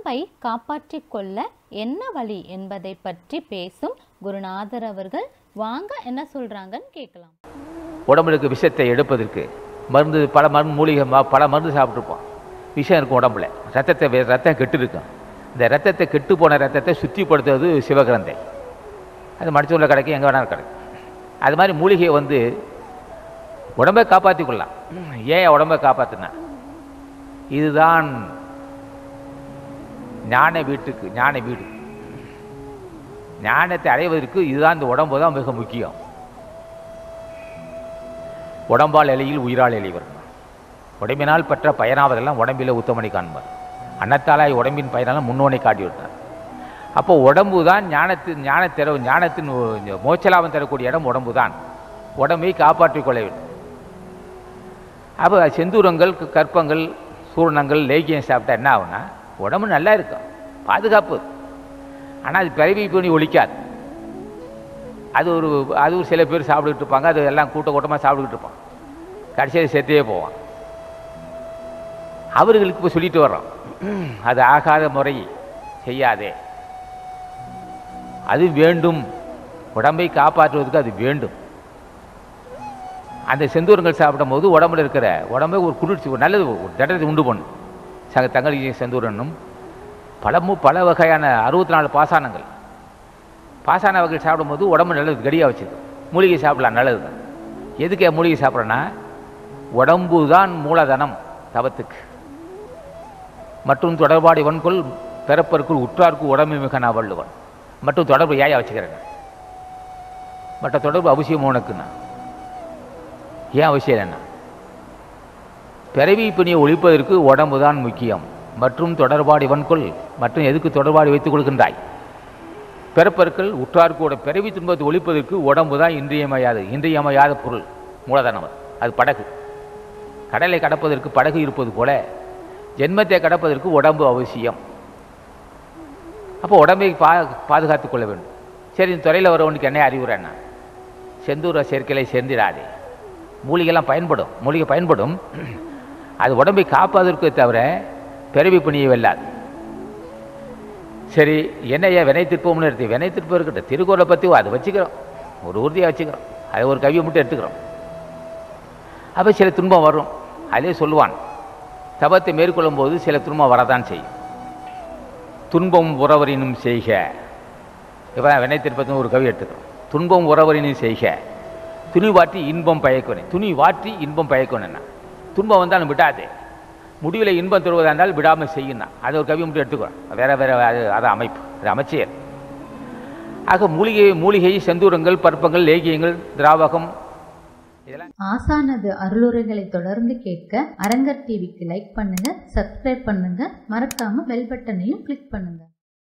உடம்பை காப்பாற்றிக் கொள்ள என்ன வழி என்பதை பற்றி பேசும் குருநாதர் அவர்கள் வாங்க என்ன சொல்றாங்கன்னு கேட்கலாம் உடம்புல இருக்க விஷத்தை எடுப்பதற்கு மருந்து பல மருந்து மூலிகை ம- பல மருந்து சாப்பிட்ருப்போம் விஷம் இருக்கும் உடம்புல ரத்தத்தை வே- ரத்தம் கெட்டு இருக்கும் இந்த ரத்தத்தை கெட்டு போன ரத்தத்தை சுத்திப்படுத்துறது சிவகிரந்தை அது மடிச்சூரில் கிடைக்கும் எங்கே வேணாலும் கிடைக்கும் அது மாதிரி மூலிகையை வந்து உடம்பை காப்பாற்றிக் கொள்ளலாம் ஏன் உடம்பை காப்பாற்றினா இதுதான் ஞான வீட்டுக்கு ஞான வீடு ஞானத்தை அடைவதற்கு இதுதான் இந்த உடம்பு தான் மிக முக்கியம் உடம்பால் இலையில் உயிரால் இலைவர் உடம்பினால் பெற்ற பயனாவதெல்லாம் உடம்பிலே உத்தமனை காண்பார் அன்னத்தாலாய் உடம்பின் பயனாலும் முன்னோனை காட்டி விட்டார் அப்போ உடம்பு தான் ஞானத்தின் ஞானத்திற ஞானத்தின் ஒ- மோட்சலாபம் தரக்கூடிய இடம் உடம்பு தான் உடம்பை காப்பாற்றிக் கொள்ள வேண்டும் அப்போ செந்தூரங்கள் க- கற்பங்கள் சூரணங்கள் லேகியம் சாப்பிட்டா என்ன ஆகும்னா உடம்பு நல்லா இருக்கும் பாதுகாப்பு ஆனால் அது பிறவி பண்ணி ஒழிக்காது அது ஒரு அது ஒரு சில பேர் சாப்பிட்டுக்கிட்டு இருப்பாங்க அது எல்லாம் கூட்ட கூட்டமாக சாப்பிட்டுக்கிட்டு இருப்பான் கடைசியில் செத்தே போவான் அவர்களுக்கு இப்போ சொல்லிட்டு வர்றோம் அது ஆகாத முறை செய்யாதே அது வேண்டும் உடம்பை காப்பாற்றுவதற்கு அது வேண்டும் அந்த செந்தூரங்கள் சாப்பிடும் போது உடம்புல இருக்கிற உடம்பை ஒரு குளிர்ச்சி ஒரு நல்லது ஒரு திடத்தை உண்டு பண்ணும் சங்க தங்கலி செந்தூரனும் பல மு பல வகையான அறுபத்தி நாலு பாசானங்கள் பாசான வகைகள் சாப்பிடும்போது உடம்பு நல்லது கடியாக வச்சுக்கும் மூலிகை சாப்பிடலாம் நல்லது தான் எதுக்கு மூலிகை சாப்பிட்றேன்னா உடம்பு தான் மூலதனம் தவத்துக்கு மற்றும் தொடர்பாடு வன்கொள் பிறப்பருக்குள் உற்றார்க்கு உடம்பு மிக நான் வள்ளுவன் மற்றும் தொடர்பு ஏயா வச்சுக்கிறேன் மற்ற தொடர்பு அவசியம் உனக்குண்ணா ஏன் அவசியம் என்ன பிறவி பிணியை ஒழிப்பதற்கு உடம்பு தான் முக்கியம் மற்றும் தொடர்பாடு வன்கொள் மற்றும் எதுக்கு தொடர்பாடு வைத்துக் கொள்கின்றாய் பிறப்பற்கள் உற்றார்க்கூட பிறவி துன்பத்தை ஒழிப்பதற்கு உடம்பு தான் இன்றியமையாது இன்றியமையாத பொருள் மூலதனம் அது. அது படகு கடலை கடப்பதற்கு படகு இருப்பது போல ஜென்மத்தை கடப்பதற்கு உடம்பு அவசியம் அப்போ உடம்பை பா பாதுகாத்துக் கொள்ள வேண்டும் சரி இந்த துறையில் வரவனுக்கு என்ன அறிவுரைன்னா செந்தூர சேர்க்கையை சேர்ந்திடாதே மூலிகைலாம் பயன்படும் மூலிகை பயன்படும் அது உடம்பை காப்பதற்கு தவிர பிறவி பணியை வெல்லாது சரி என்னையா வினை திருப்பம்னு எடுத்து வினை திருப்பம் இருக்கட்டும் திருக்குறளை பற்றி அதை வச்சுக்கிறோம் ஒரு உறுதியாக வச்சுக்கிறோம் அதை ஒரு கவியை மட்டும் எடுத்துக்கிறோம் அப்போ சில துன்பம் வரும் அதிலே சொல்லுவான் தபத்தை மேற்கொள்ளும் போது சில துன்பம் வரதான் செய்யும் துன்பம் உறவரினும் செய்க இப்போ வினை திருப்பத்தின் ஒரு கவி எடுத்துக்கிறோம் துன்பம் உறவரினும் செய்க துணி வாற்றி இன்பம் பயக்கணும் துணி வாற்றி இன்பம் பயக்கணும்னா துன்பம் வந்தாலும் விடாதே முடிவில் இன்பம் தருவதா இருந்தால் விடாமல் செய்யணும் அதை ஒரு கவி மட்டும் எடுத்துக்கிறோம் வேற வேற அது அது அமைப்பு அது அமைச்சர் ஆக மூலிகை மூலிகை செந்தூரங்கள் பற்பங்கள் லேகியங்கள் திராவகம் இதெல்லாம் ஆசானது அருளுரைகளை தொடர்ந்து கேட்க அரங்கர் டிவிக்கு லைக் பண்ணுங்க சப்ஸ்கிரைப் பண்ணுங்க மறக்காம பெல் பட்டனையும் கிளிக் பண்ணுங்க